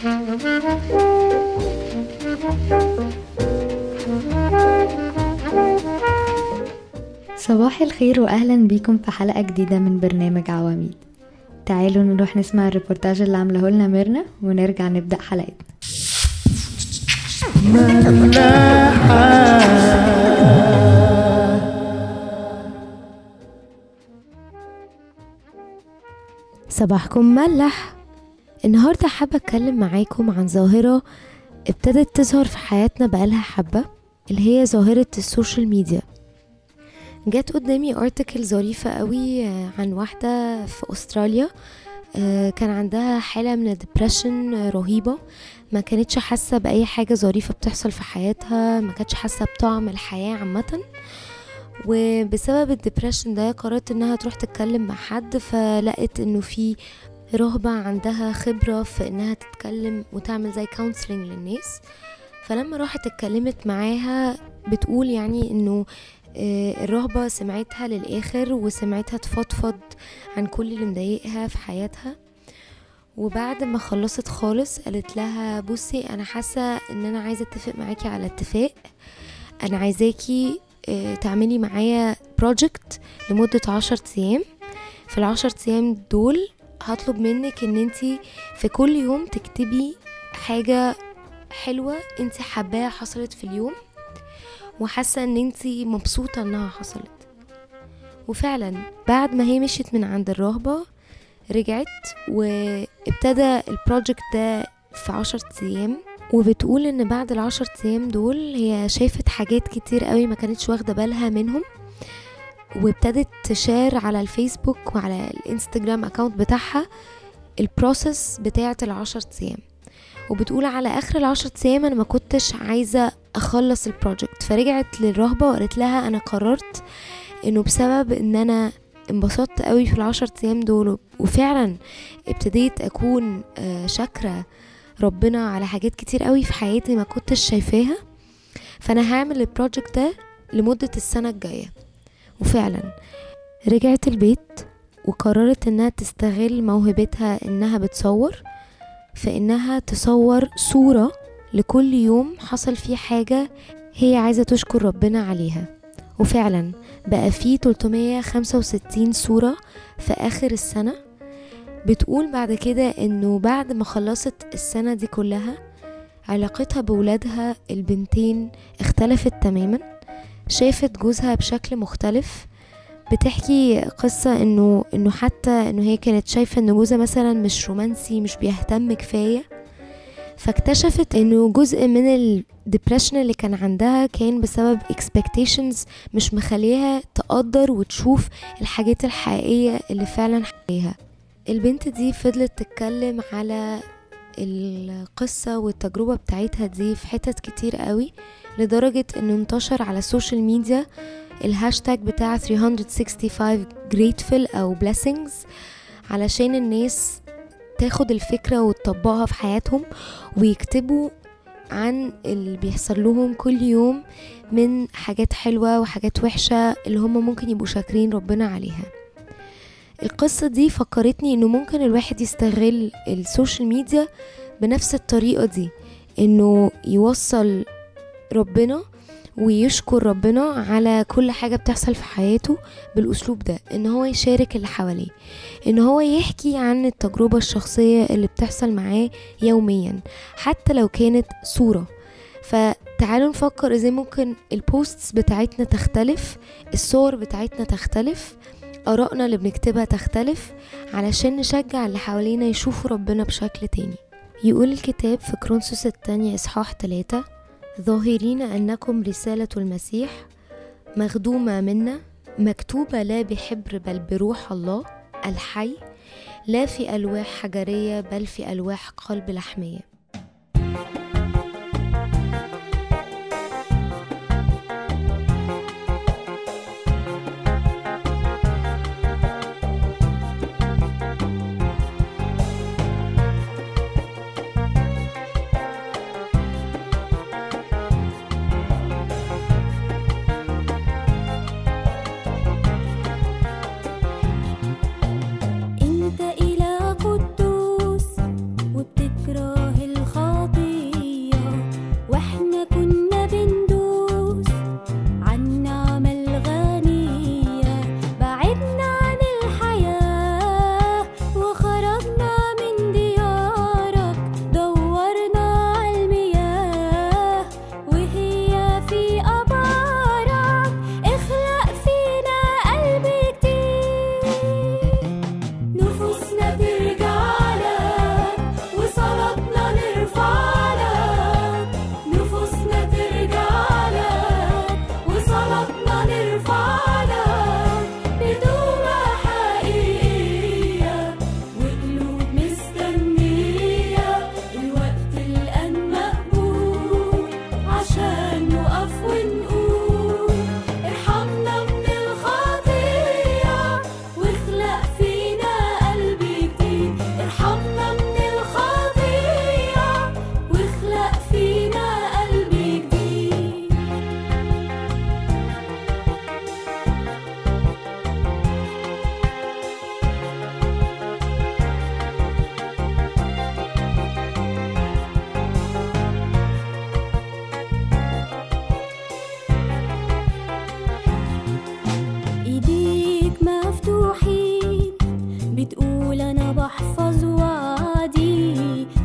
صباح الخير واهلا بيكم في حلقه جديده من برنامج عواميد تعالوا نروح نسمع الريبورتاج اللي عامله لنا ميرنا ونرجع نبدا حلقتنا صباحكم ملح النهاردة حابة أتكلم معاكم عن ظاهرة ابتدت تظهر في حياتنا بقالها حبة اللي هي ظاهرة السوشيال ميديا جت قدامي ارتكل ظريفة قوي آه، عن واحدة في أستراليا آه، كان عندها حالة من الدبريشن رهيبة ما كانتش حاسة بأي حاجة ظريفة بتحصل في حياتها ما كانتش حاسة بطعم الحياة عامةً وبسبب الدبريشن ده قررت انها تروح تتكلم مع حد فلقت انه في رهبة عندها خبرة في انها تتكلم وتعمل زي كونسلنج للناس فلما راحت اتكلمت معاها بتقول يعني انه آه، الرهبة سمعتها للآخر وسمعتها تفضفض عن كل اللي مضايقها في حياتها وبعد ما خلصت خالص قالت لها بصي انا حاسة ان انا عايزة اتفق معاكي على اتفاق انا عايزاكي آه، تعملي معايا بروجكت لمدة عشر ايام في العشر ايام دول هطلب منك ان انتي في كل يوم تكتبي حاجة حلوة انتي حباها حصلت في اليوم وحاسة ان انتي مبسوطة انها حصلت وفعلا بعد ما هي مشيت من عند الرهبة رجعت وابتدى البروجكت ده في عشر ايام وبتقول ان بعد العشر ايام دول هي شافت حاجات كتير قوي ما كانتش واخدة بالها منهم وابتدت تشير على الفيسبوك وعلى الانستجرام اكاونت بتاعها البروسيس بتاعة العشر ايام وبتقول على اخر العشر ايام انا ما كنتش عايزة اخلص البروجكت فرجعت للرهبة وقالت لها انا قررت انه بسبب ان انا انبسطت قوي في العشر ايام دول وفعلا ابتديت اكون آه، شاكرة ربنا على حاجات كتير قوي في حياتي ما كنتش شايفاها فانا هعمل البروجكت ده لمدة السنة الجاية وفعلا رجعت البيت وقررت انها تستغل موهبتها انها بتصور فانها تصور صورة لكل يوم حصل فيه حاجة هي عايزة تشكر ربنا عليها وفعلا بقى فيه 365 صورة في آخر السنة بتقول بعد كده انه بعد ما خلصت السنة دي كلها علاقتها بولادها البنتين اختلفت تماما شافت جوزها بشكل مختلف بتحكي قصة انه انه حتى انه هي كانت شايفة ان جوزها مثلا مش رومانسي مش بيهتم كفاية فاكتشفت انه جزء من الدبريشن اللي كان عندها كان بسبب expectations مش مخليها تقدر وتشوف الحاجات الحقيقية اللي فعلا حقيقيها البنت دي فضلت تتكلم على القصة والتجربة بتاعتها دي في حتت كتير قوي لدرجة انه انتشر على السوشيال ميديا الهاشتاج بتاع 365 grateful او blessings علشان الناس تاخد الفكرة وتطبقها في حياتهم ويكتبوا عن اللي بيحصل لهم كل يوم من حاجات حلوة وحاجات وحشة اللي هم ممكن يبقوا شاكرين ربنا عليها القصة دي فكرتني انه ممكن الواحد يستغل السوشيال ميديا بنفس الطريقة دي انه يوصل ربنا ويشكر ربنا على كل حاجة بتحصل في حياته بالأسلوب ده إن هو يشارك اللي حواليه إن هو يحكي عن التجربة الشخصية اللي بتحصل معاه يوميا حتى لو كانت صورة فتعالوا نفكر ازاي ممكن البوستس بتاعتنا تختلف الصور بتاعتنا تختلف آرائنا اللي بنكتبها تختلف علشان نشجع اللي حوالينا يشوفوا ربنا بشكل تاني يقول الكتاب في كرونسوس الثانية إصحاح 3 ظاهرين أنكم رسالة المسيح مخدومة منا مكتوبة لا بحبر بل بروح الله الحي لا في ألواح حجرية بل في ألواح قلب لحمية انت اله قدوس وبتكره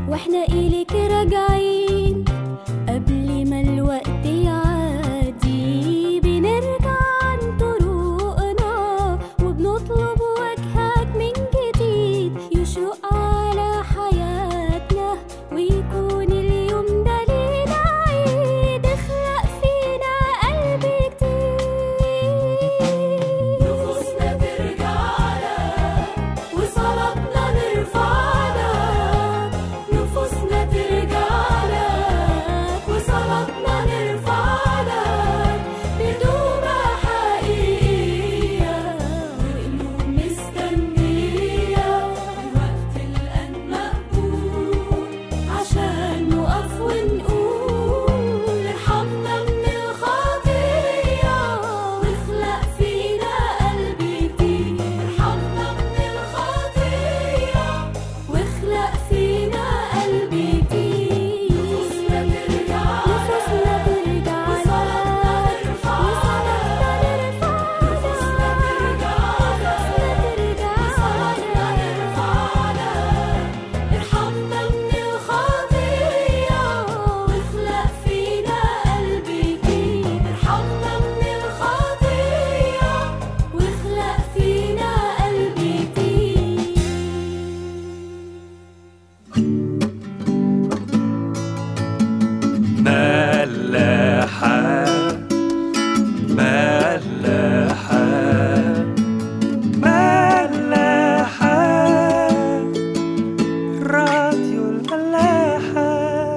واحنا إليك راجعين قبل ما الوقت يعدي بنرجع عن طرقنا وبنطلب وجهك من جديد يشرق على حياتنا ويكون اليوم ده لينا عيد اخلق فينا قلب جديد نفوسنا ترجع لك وصلاتنا نرفع لك نفوسنا ترجع لك وصلاتنا نرفع لك بتوبة حقيقية وقلوب مستنية الوقت الآن مقبول عشان نقف ونقول ارحمنا من الخطية واخلق فينا قلب جديد ارحمنا من الخطية واخلق فينا قلب جديد نفوسنا ترجع نفوسنا ترجع وصلاتنا نرفع وصلاتنا نرفع نفوسنا ترجع نفوسنا ترجع وصلاتنا نرفع ارحمنا من الخطية واخلق فينا قلب جديد ارحمنا من الخطية واخلق فينا قلب جديد ملاحة ملاحة ملاحة راديو الملاحة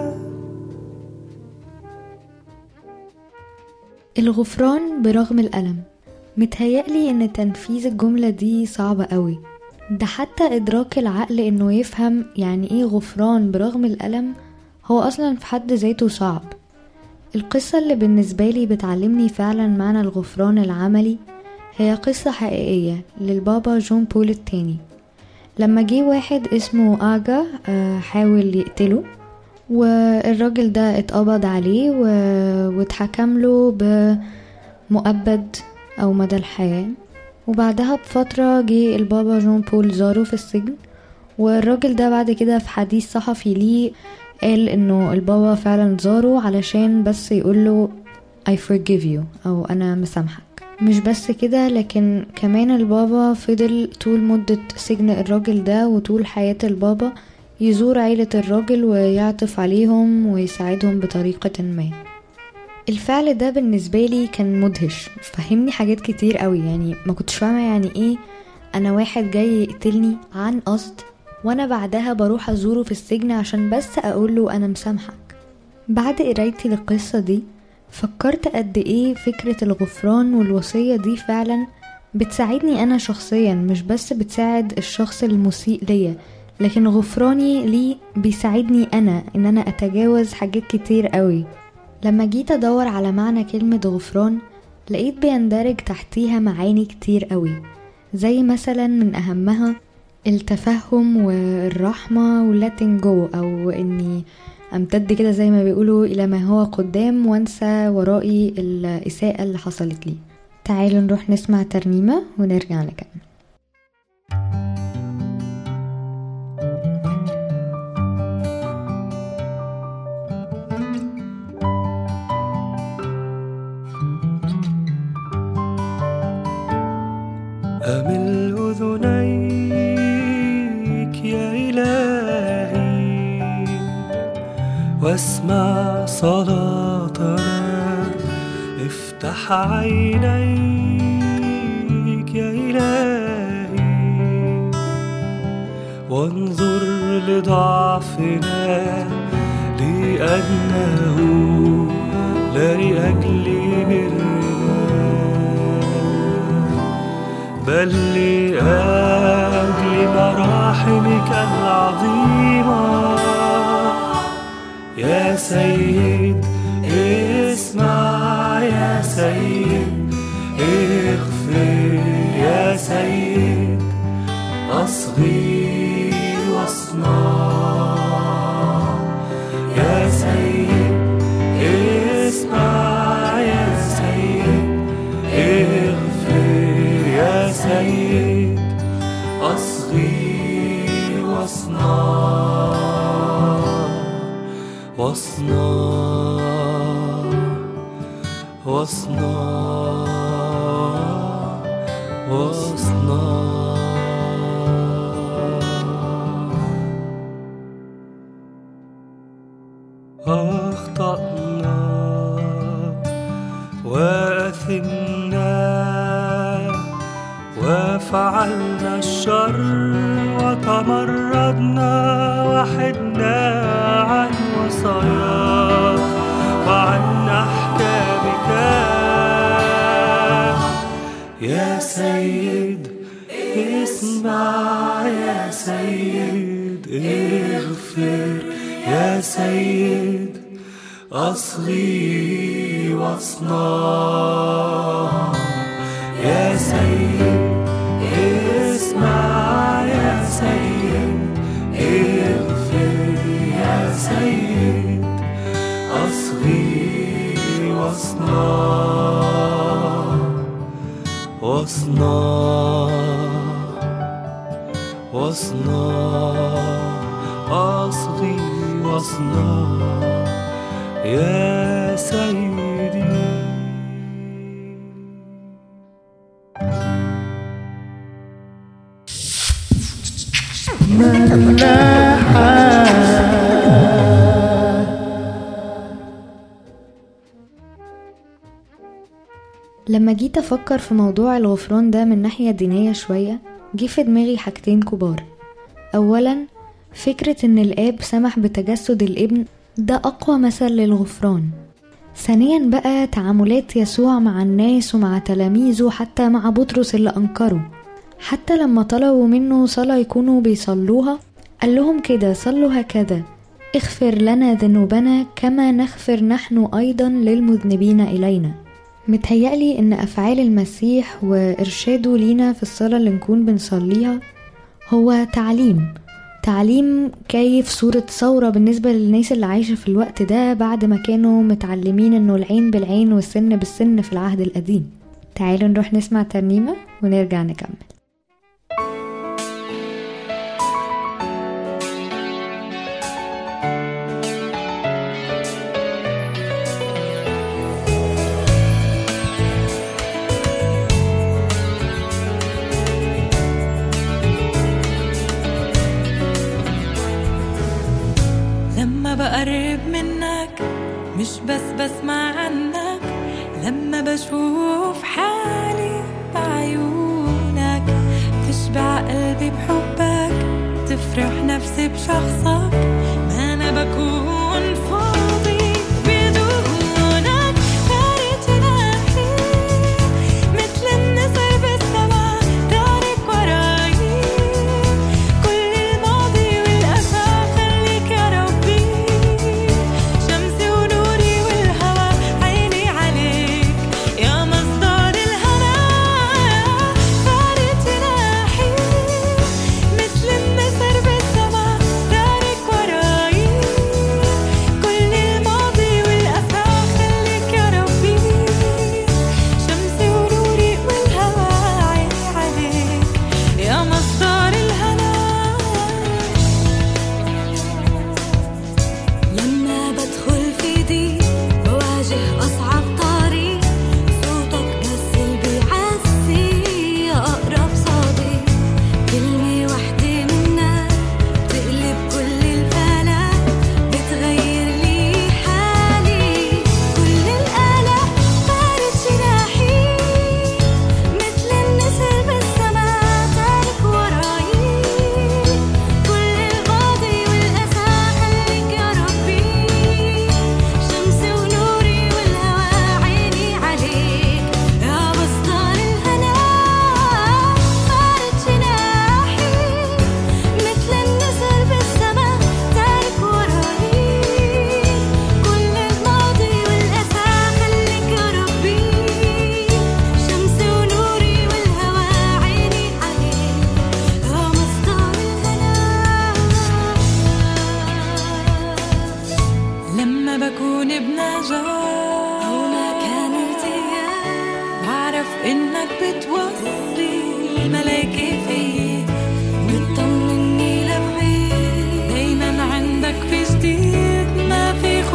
الغفران برغم الألم متهيألي إن تنفيذ الجملة دي صعبة قوي ده حتى إدراك العقل إنه يفهم يعني إيه غفران برغم الألم هو أصلا في حد ذاته صعب القصة اللي بالنسبة لي بتعلمني فعلا معنى الغفران العملي هي قصة حقيقية للبابا جون بول التاني لما جه واحد اسمه آجا آه، حاول يقتله والراجل ده اتقبض عليه و... واتحكم له بمؤبد أو مدى الحياة وبعدها بفترة جه البابا جون بول زاره في السجن والراجل ده بعد كده في حديث صحفي ليه قال انه البابا فعلا زاره علشان بس يقوله I forgive you او انا مسامحك مش بس كده لكن كمان البابا فضل طول مدة سجن الراجل ده وطول حياة البابا يزور عيلة الراجل ويعطف عليهم ويساعدهم بطريقة ما الفعل ده بالنسبة لي كان مدهش فهمني حاجات كتير قوي يعني ما كنتش فاهمة يعني ايه انا واحد جاي يقتلني عن قصد وانا بعدها بروح ازوره في السجن عشان بس اقوله انا مسامحك بعد قرايتي للقصة دي فكرت قد ايه فكرة الغفران والوصية دي فعلا بتساعدني انا شخصيا مش بس بتساعد الشخص المسيء ليا لكن غفراني ليه بيساعدني انا ان انا اتجاوز حاجات كتير قوي لما جيت ادور على معنى كلمة غفران لقيت بيندرج تحتيها معاني كتير قوي زي مثلا من اهمها التفهم والرحمة واللاتين جو او اني امتد كده زي ما بيقولوا الى ما هو قدام وانسى ورائي الاساءة اللي حصلت لي تعالوا نروح نسمع ترنيمة ونرجع نكمل أمل أذنيك يا إلهي واسمع صلاتنا افتح عينيك يا إلهي وانظر لضعفنا لأنه لا لأجل برنا بل لأجل مراحمك العظيمة يا سيد اسمع يا سيد اغفر يا سيد أصغي واصنع يا سيد اسمع يا سيد اغفر يا سيد أصغي واصنع واصنع واصنع واصنع أخطأنا وأثمنا وفعلنا الشر وتمردنا وحدنا عن وصاياك وعن أحكامك يا سيد اسمع يا سيد اغفر يا سيد أصغي واصنع يا سيد اسمع يا سيد اغفر يا سيد أصغي واصنع واصنع واصنع أصغي واصنع يا سيدي لما جيت أفكر في موضوع الغفران ده من ناحية دينية شوية جه في دماغي حاجتين كبار أولا فكرة إن الآب سمح بتجسد الابن ده أقوى مثل للغفران ثانيا بقى تعاملات يسوع مع الناس ومع تلاميذه حتى مع بطرس اللي أنكره حتى لما طلبوا منه صلاة يكونوا بيصلوها قال لهم كده صلوا هكذا اغفر لنا ذنوبنا كما نغفر نحن أيضا للمذنبين إلينا متهيألي إن أفعال المسيح وإرشاده لينا في الصلاة اللي نكون بنصليها هو تعليم تعليم كيف صورة ثورة بالنسبة للناس اللي عايشة في الوقت ده بعد ما كانوا متعلمين إنه العين بالعين والسن بالسن في العهد القديم تعالوا نروح نسمع ترنيمة ونرجع نكمل لما بقرب منك مش بس بسمع عنك لما بشوف حالي بعيونك تشبع قلبي بحبك تفرح نفسي بشخصك ما انا بكون فاضي بدونك فارق جناحي مثل النسر بالسما تارك وراي كل الماضي والأسى خليك يا ربي شمسي ونوري والهوى عيني عليك يا مصدر الهنا فارق جناحي مثل النسر بالسما تارك وراي كل الماضي والأسى خليك يا ربي شمسي ونوري والهوى عيني عليك يا مصدر الهنا لما بدخل في ضيق بواجه أصعب طريق صوتك بس اللي بيعزي أقرب صديق كلمة وحدة منك بتقلب كل الآلام بتغير لي حالي كل الآلام فارد جناحي مثل النسر بالسما تارك وراي كل الماضي والأسى خليك يا ربي شمسي ونوري والهوى عيني عليك يا مصدر الهنا فارد جناحي مثل النسر بالسما تارك وراي كل الماضي والأسى خليك يا ربي شمسي ونوري والهوى عيني عليك يا مصدر الهنا لما بكون بنجاة أو مكان ارتياح بعرف إنك بتوصي الملايكة فيي بتطمني لبعيد دايما عندك في جديد ما في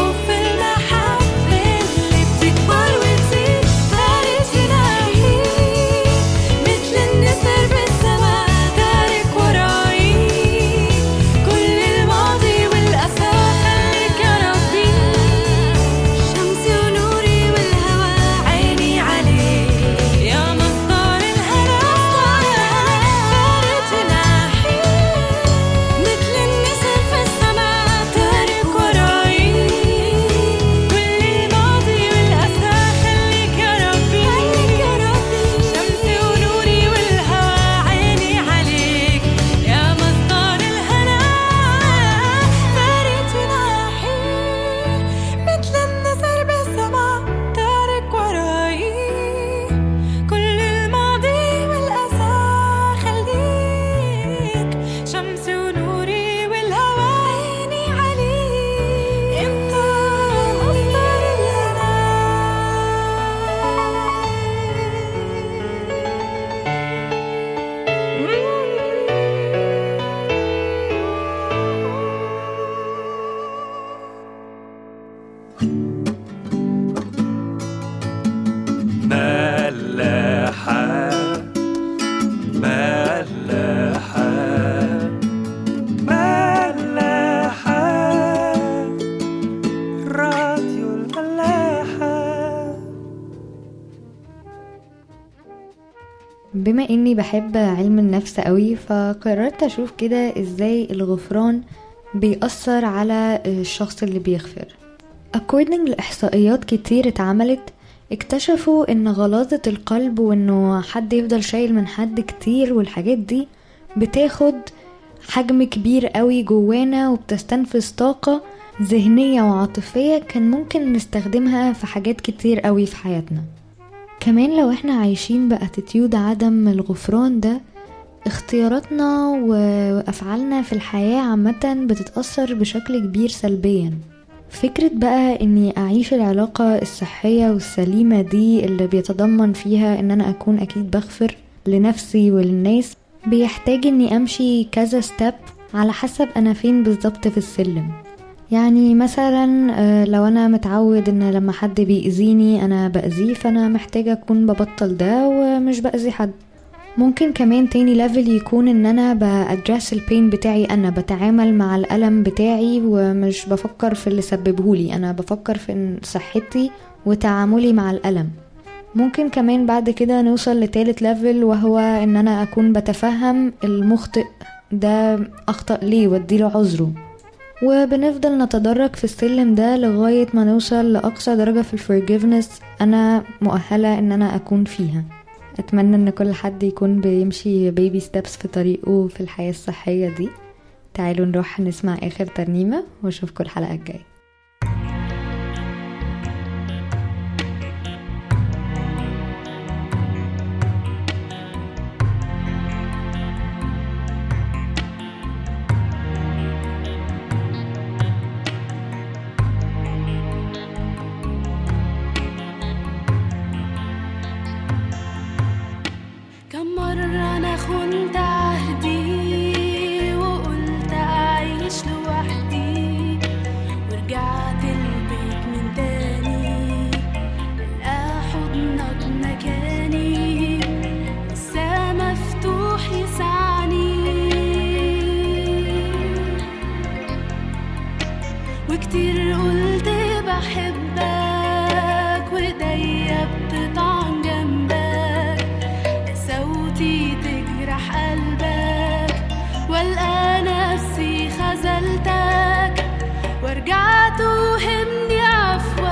ملاحة ملاحة ملاحة راديو الملاحة بما اني بحب علم النفس قوي فقررت اشوف كده ازاي الغفران بيأثر على الشخص اللي بيغفر according لإحصائيات كتير اتعملت اكتشفوا ان غلاظة القلب وانه حد يفضل شايل من حد كتير والحاجات دي بتاخد حجم كبير قوي جوانا وبتستنفذ طاقة ذهنية وعاطفية كان ممكن نستخدمها في حاجات كتير قوي في حياتنا كمان لو احنا عايشين باتيتيود عدم الغفران ده اختياراتنا وافعالنا في الحياة عامة بتتأثر بشكل كبير سلبيا فكرة بقى اني اعيش العلاقة الصحية والسليمة دي اللي بيتضمن فيها ان انا اكون اكيد بغفر لنفسي وللناس بيحتاج اني امشي كذا ستيب على حسب انا فين بالظبط في السلم يعني مثلا آه، لو انا متعود ان لما حد بيأذيني انا بأذيه فانا محتاجة اكون ببطل ده ومش بأذي حد ممكن كمان تاني ليفل يكون ان انا بأدرس البين بتاعي انا بتعامل مع الألم بتاعي ومش بفكر في اللي سببهولي انا بفكر في إن صحتي وتعاملي مع الألم ممكن كمان بعد كده نوصل لتالت ليفل وهو ان انا اكون بتفهم المخطئ ده اخطأ ليه واديله عذره وبنفضل نتدرج في السلم ده لغاية ما نوصل لأقصى درجة في الفورجيفنس أنا مؤهلة إن أنا أكون فيها أتمنى إن كل حد يكون بيمشي بيبي ستيبس في طريقه في الحياة الصحية دي تعالوا نروح نسمع آخر ترنيمة وأشوفكم الحلقة الجاية كم مرة أنا خنت عهدي وقلت أعيش لوحدي ورجعت البيت من تاني ألقى حضنك مكاني لسه مفتوح يسعني وكتير قلت بحبك وايديا بتطعن جنبك صوتي تجرح قلبك والقى نفسي خذلتك وارجع توهمني عفوك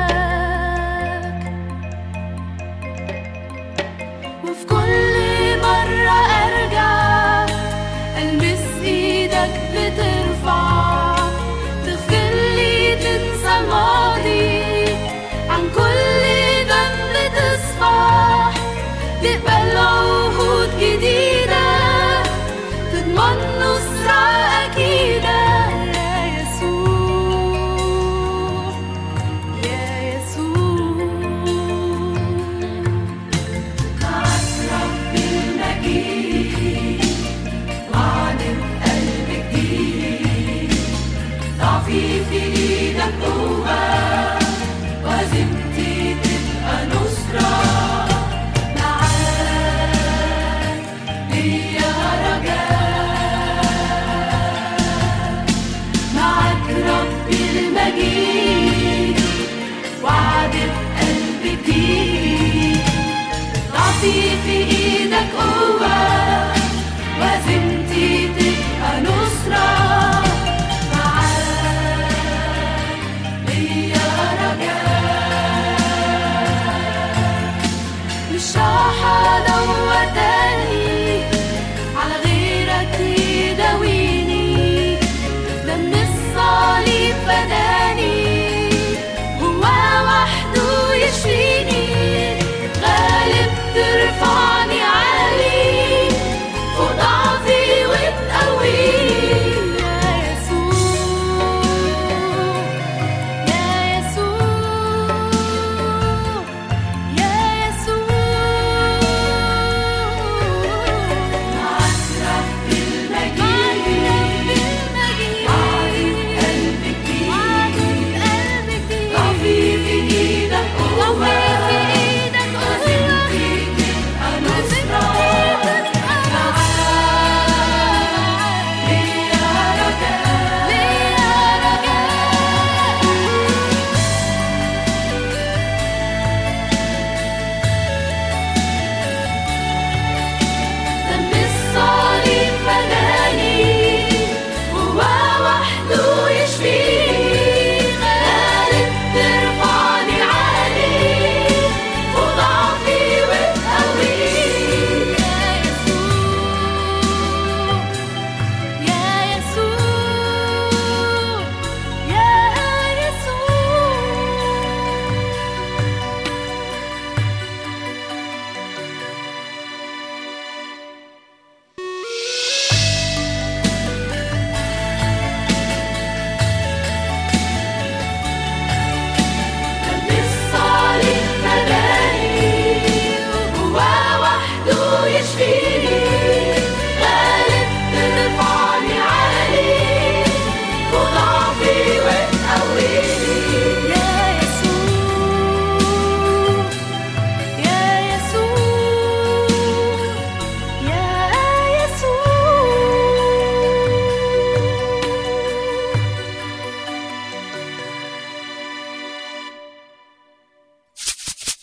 وفي كل مرة أرجع ألمس إيدك بترفع تغفر لي تنسى الماضي عن كل ذنب تصفح تقبل عهود جديدة تضمن نصرة أكيدة يا يسوع يا يسوع معك رب المجيد وعدم قلب جديد ضعفي في ايدك قوة وهزيمتي تبقى نصرة معاك ليا رجاء معاك ربي المجيد وعد بقلب جديد ضعفي في ايدك قوة وهزيمتي تبقى نصرة معاك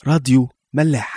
راديو ملاح